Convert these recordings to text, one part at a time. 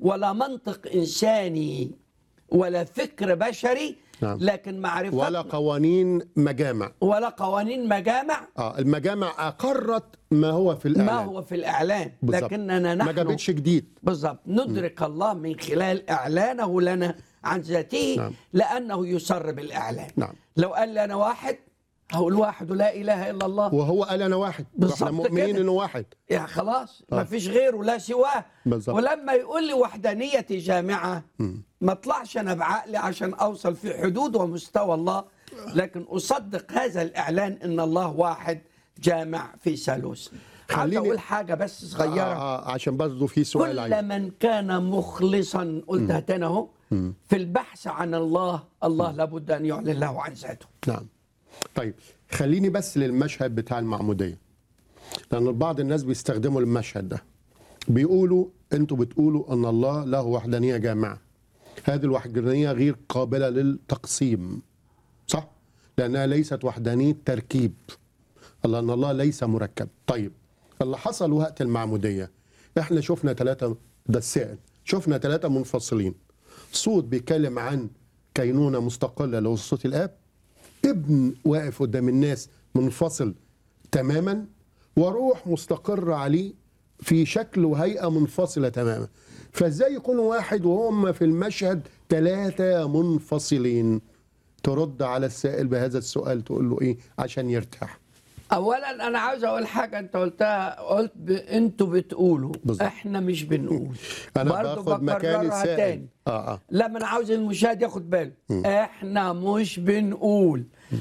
ولا منطق انساني ولا فكر بشري نعم. لكن معرفة ولا قوانين مجامع ولا قوانين مجامع اه المجامع اقرت ما هو في الاعلان ما هو في الاعلان بالظبط. لكننا ما نحن جابتش جديد بالضبط ندرك الله من خلال اعلانه لنا عن ذاته نعم. لانه يسر بالاعلان نعم. لو قال لي انا واحد هقول واحد ولا اله الا الله وهو قال انا واحد بالظبط احنا مؤمنين كده. انه واحد يا خلاص آه. ما فيش غيره لا سواه بالظبط. ولما يقول لي وحدانيتي جامعة ما اطلعش أنا بعقلي عشان أوصل في حدود ومستوى الله لكن أصدق هذا الإعلان إن الله واحد جامع في ثالوث عاوز خليني- أقول حاجة بس صغيرة آه آه عشان برضه في سؤال كل عايز من كان مخلصا قلتها تاني اهو في البحث عن الله الله لابد أن يعلن له عن ذاته نعم طيب خليني بس للمشهد بتاع المعمودية لأن بعض الناس بيستخدموا المشهد ده بيقولوا انتوا بتقولوا ان الله له وحدانية جامعة هذه الوحدانية غير قابلة للتقسيم صح؟ لأنها ليست وحدانية تركيب لأن الله ليس مركب طيب اللي حصل وقت المعمودية احنا شفنا ثلاثة ده السائل شفنا ثلاثة منفصلين صوت بيتكلم عن كينونة مستقلة اللي هو صوت الآب ابن واقف قدام الناس منفصل تماما وروح مستقرة عليه في شكل وهيئة منفصلة تماما فازاي يكون واحد وهم في المشهد ثلاثة منفصلين ترد على السائل بهذا السؤال تقول له ايه عشان يرتاح اولا انا عاوز اقول حاجه انت قلتها قلت ب... انتوا بتقولوا بالظبط. احنا مش بنقول انا برضو باخد مكان بكررها السائل تاني اه اه لا ما انا عاوز المشاهد ياخد باله احنا مش بنقول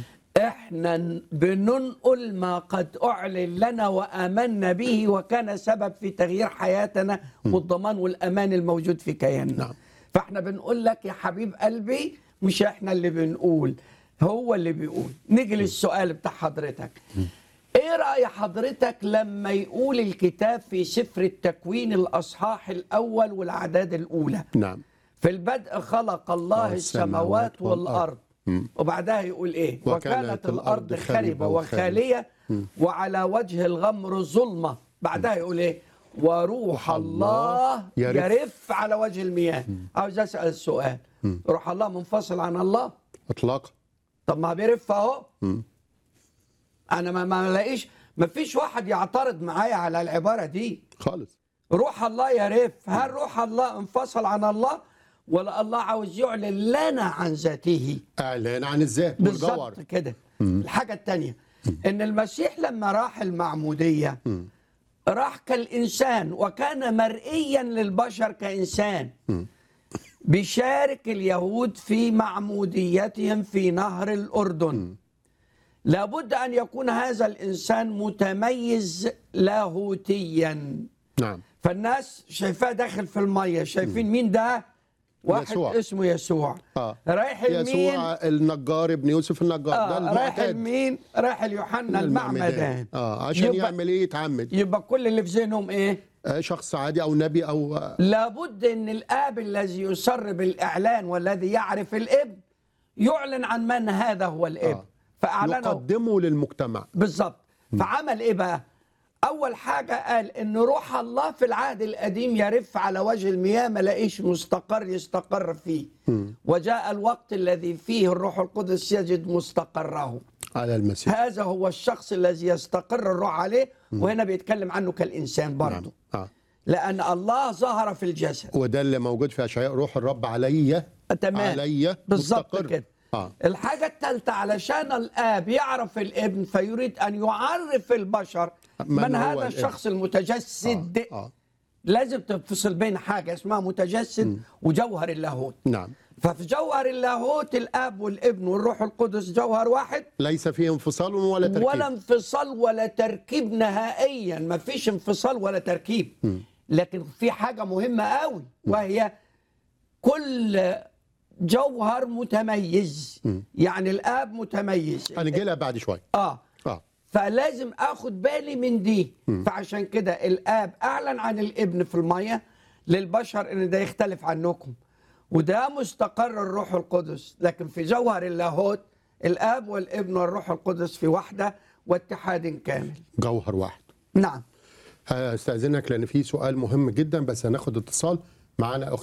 احنا ن- بننقل ما قد اعلن لنا وامنا به وكان سبب في تغيير حياتنا والضمان والامان الموجود في كياننا نعم. فاحنا بنقول لك يا حبيب قلبي مش احنا اللي بنقول هو اللي بيقول نيجي للسؤال بتاع حضرتك ايه رأي حضرتك لما يقول الكتاب في سفر التكوين الاصحاح الاول والاعداد الاولى نعم في البدء خلق الله السماوات السماوات والارض وبعدها يقول ايه وكانت وكانت الارض الأرض خربه خربة وخاليه وعلى وجه الغمر ظلمه بعدها يقول ايه وروح الله يرف. يرف على وجه المياه عاوز اسال السؤال روح الله منفصل عن الله اطلاقا طب ما بيرف اهو انا ما ما لاقيش ما فيش واحد يعترض معايا على العباره دي خالص روح الله يرف هل روح الله انفصل عن الله ولا الله عاوز يعلن لنا عن ذاته اعلان عن الذات والجوهر بالظبط كده الحاجة التانية ان المسيح لما راح المعمودية راح كالإنسان وكان مرئيا للبشر كإنسان بيشارك اليهود في معموديتهم في نهر الأردن لابد أن يكون هذا الإنسان متميز لاهوتيا نعم فالناس شايفاه داخل في الميه شايفين مين ده واحد يسوع. اسمه يسوع اه رايح لمين يسوع النجار ابن يوسف النجار ده آه رايح المعتاد لمين رايح ليوحنا المعمدان اه عشان يبقى, يعمل ايه يتعمد يبقى كل اللي في ذهنهم ايه آه شخص عادي او نبي او آه لابد ان الاب الذي يسر بالاعلان والذي يعرف الابن يعلن عن من هذا هو الابن آه. فاعلنه يقدمه للمجتمع بالظبط فعمل ايه بقى اول حاجه قال ان روح الله في العهد القديم يرف على وجه المياه ما لاقيش مستقر يستقر فيه وجاء الوقت الذي فيه الروح القدس يجد مستقره على المسيح هذا هو الشخص الذي يستقر الروح عليه وهنا بيتكلم عنه كالانسان برضه آه. لان الله ظهر في الجسد وده اللي موجود في اشعياء روح الرب علي تمام علي بالظبط مستقر. كده اه الحاجة الثالثة علشان الآب يعرف الابن فيريد أن يعرف البشر من من, هو هذا الابن؟ الشخص المتجسد آه. آه. لازم تفصل بين حاجة اسمها متجسد وجوهر اللاهوت نعم ففي جوهر اللاهوت الآب والابن والروح القدس جوهر واحد ليس فيه انفصال ولا تركيب ولا انفصال ولا تركيب نهائيا ما فيش انفصال ولا تركيب لكن في حاجة مهمة قوي وهي كل جوهر متميز يعني الآب متميز هنجي لها بعد شويه اه اه فلازم اخد بالي من دي فعشان كده الاب اعلن عن الابن في الميه للبشر ان ده يختلف عنكم وده مستقر الروح القدس لكن في جوهر اللاهوت الاب والابن والروح القدس في وحده واتحاد كامل جوهر واحد نعم استاذنك لان في سؤال مهم جدا بس هناخد اتصال معانا